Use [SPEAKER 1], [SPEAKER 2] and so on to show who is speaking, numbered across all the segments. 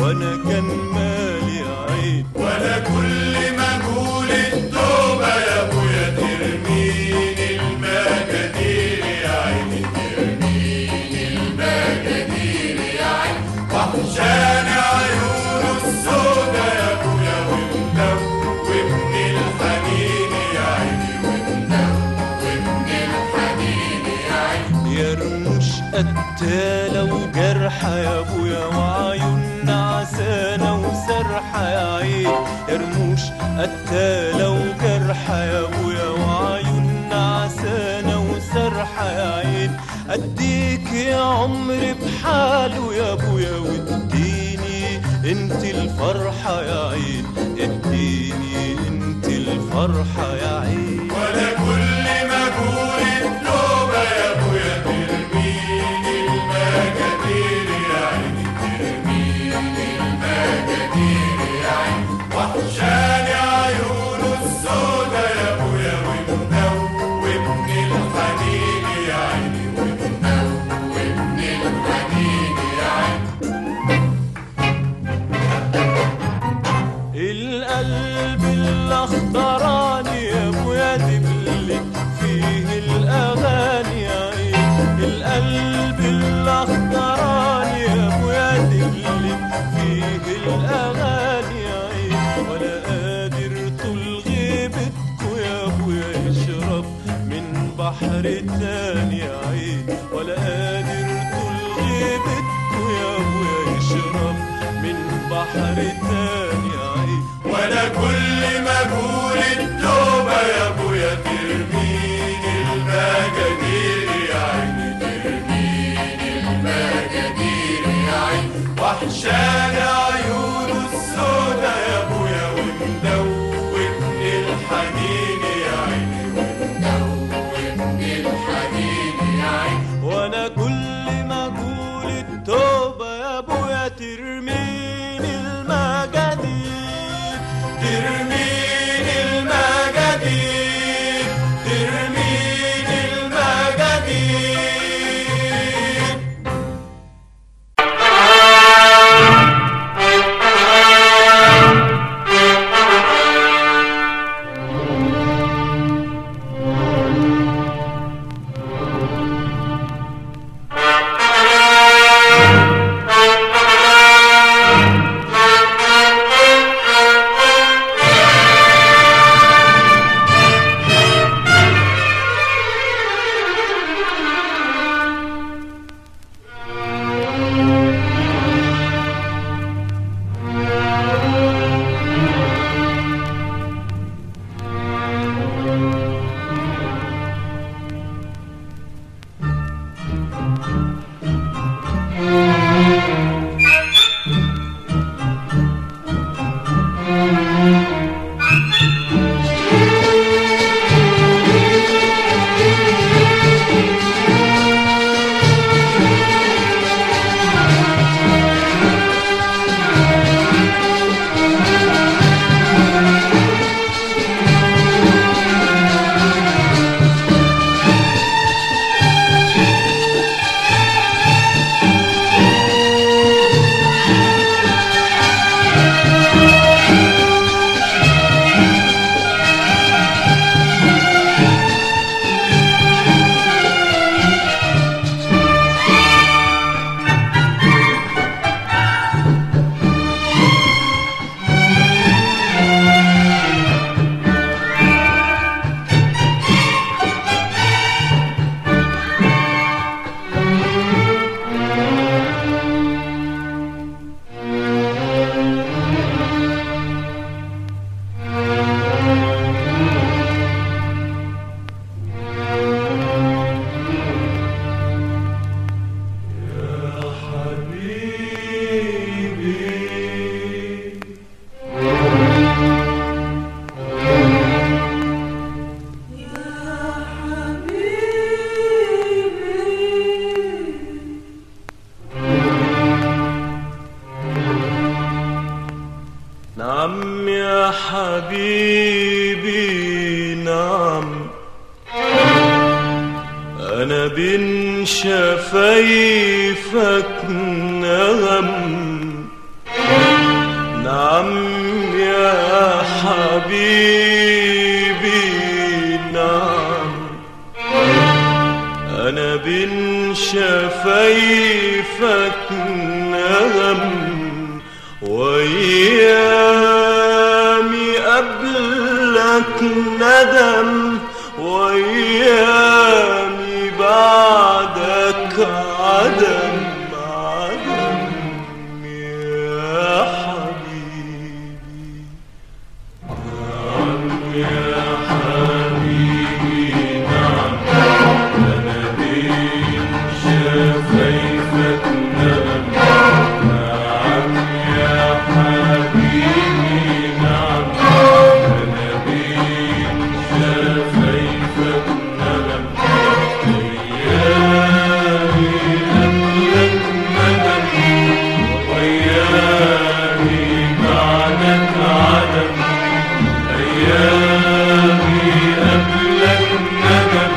[SPEAKER 1] وانا كان مالي عين
[SPEAKER 2] ولا كل ما اقول التوبة يا ابويا ترميني المجادير يا عيني ترميني المجادير يا عيني وحشاني عيونه السودا يا ابويا ومدوبني الحنين يا عيني ومدوبني الحنين يا عيني
[SPEAKER 1] يا رموش قتالة وجرحة يا ابويا وعيون عسانة وسرحة يا عين يا رموش قتالة وجرحة يا ابويا وعيون عسانة وسرحة يا عين اديك يا عمري بحاله يا ابويا واديني انت الفرحة يا عين اديني انت الفرحة يا عين
[SPEAKER 2] ولا كل ما اقول التوبة يا ابويا ترميني المجادير يا عيني ترميني المجادير يا عيني وحشاني عيونه السودا يا ابويا ومدوبني الحنين يا عيني ومدوبني الحنين يا عيني
[SPEAKER 1] القلب الاخضراني يا ابويا دبلك فيه الاغاني يا عين القلب الاخضراني يا ابويا دبلك فيه الاغاني يا عين ولا قادر طول غيبتكو يا ابويا يشرب من بحر تاني يا عين ولا قادر طول غيبتكو يا ابويا يشرب من بحر تاني يا عين
[SPEAKER 2] ولا كل ما اقول التوبة يا ابويا ترميني المجادير يا عيني ترميني المجادير يا عيني وحشاني عيونه السودا يا ابويا ومدوبني الحنين يا عيني ومدوبني الحنين يا عيني
[SPEAKER 1] وانا كل ما اقول التوبه يا ابويا ترميني المجادير
[SPEAKER 2] ترميني المجادير ترميني المجادير
[SPEAKER 1] نعم يا حبيبي نعم أنا بين شفايفك نغم نعم يا حبيبي نعم أنا بين شفايفك نغم وأيامي قبلك ندم وأيامي بعدك عدم عدم يا حبيبي نعم يا حبيبي نعم أنا بين شفايفك نغم نعم يا حبيبي نعم أنا بين شفايفك نغم أيامي قبلك ندم وأيامي بعدك عدم أيامي قبلك ندم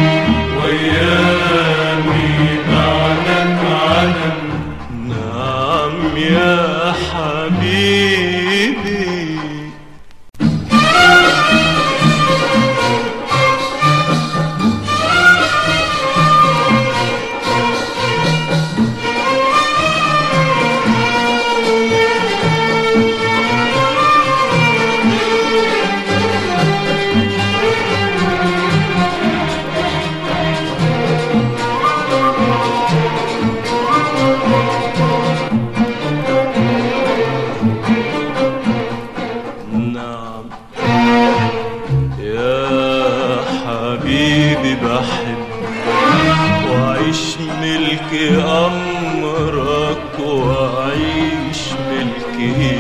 [SPEAKER 1] وأيامي بعدك عدم نعم يا حبيبي نعم يا حبيبي بحب وأعيش ملك أمرك وأعيش ملك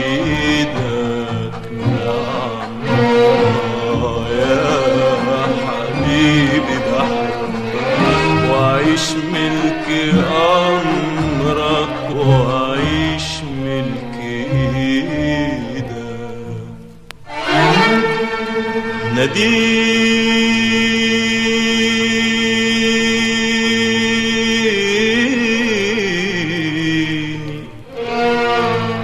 [SPEAKER 1] إيدك نعم آه يا حبيبي بحب وأعيش ملك أمرك وأعيش ملك إيدك ناديني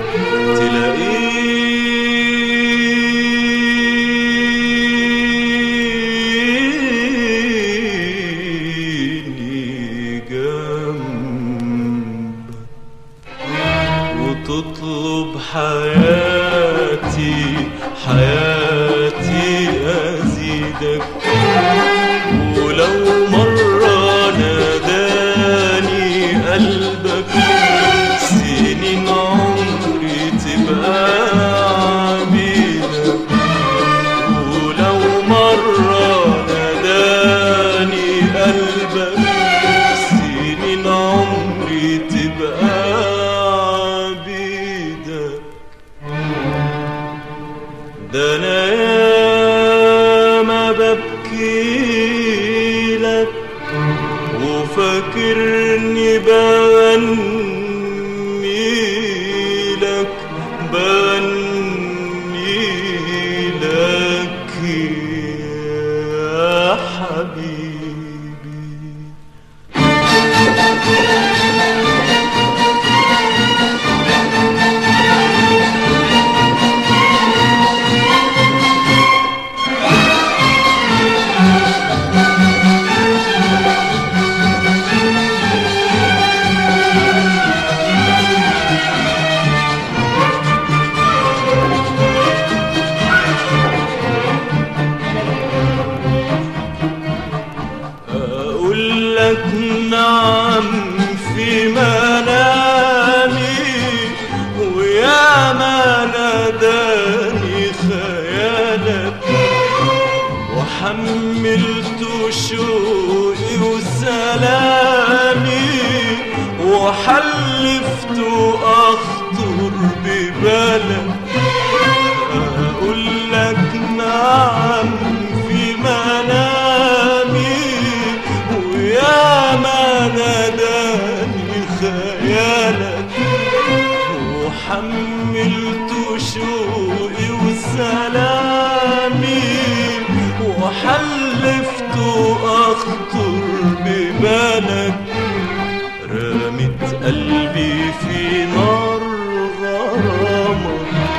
[SPEAKER 1] تلاقيني جنبك وتطلب حياتي حياتي أزيدك ولو مرة ناداني قلبك سنين عمري تبقى عبيدك ولو مرة ناداني قلبك سنين عمري تبقى عبيدك ده انا ياما ببكي لك وفاكرني بغني لك بغني لك يا حبيبي أقول لك نعم في منامي ويا ما ناداني خيالك وحملت شوقي وسلامي وحلفت أخطر ببالك أقول لك نعم في منامي ويا ما ناداني خيالك وحملت شوقي وسلامي وحلفت أخطر ببالك رمت قلبي في نار غرامك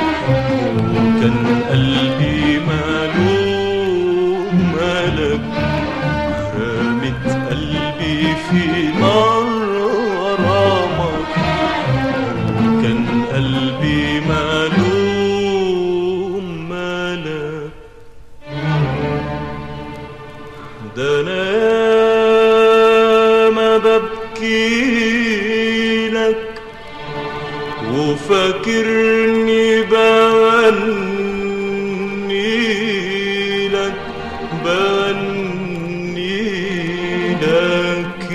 [SPEAKER 1] قلبي ملوم ملك ده انا ما ببكي لك وفاكرني بغني لك بغني لك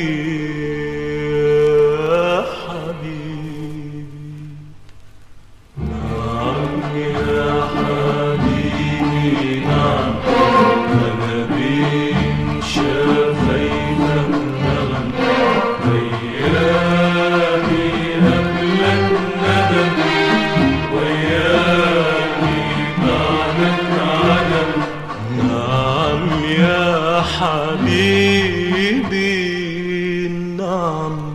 [SPEAKER 1] يا حبيبي نعم يا حبيبي نعم أنا بين شفايفك نغم وياكي قبلك ندم وياكي بعدك عدم نعم يا حبيبي نعم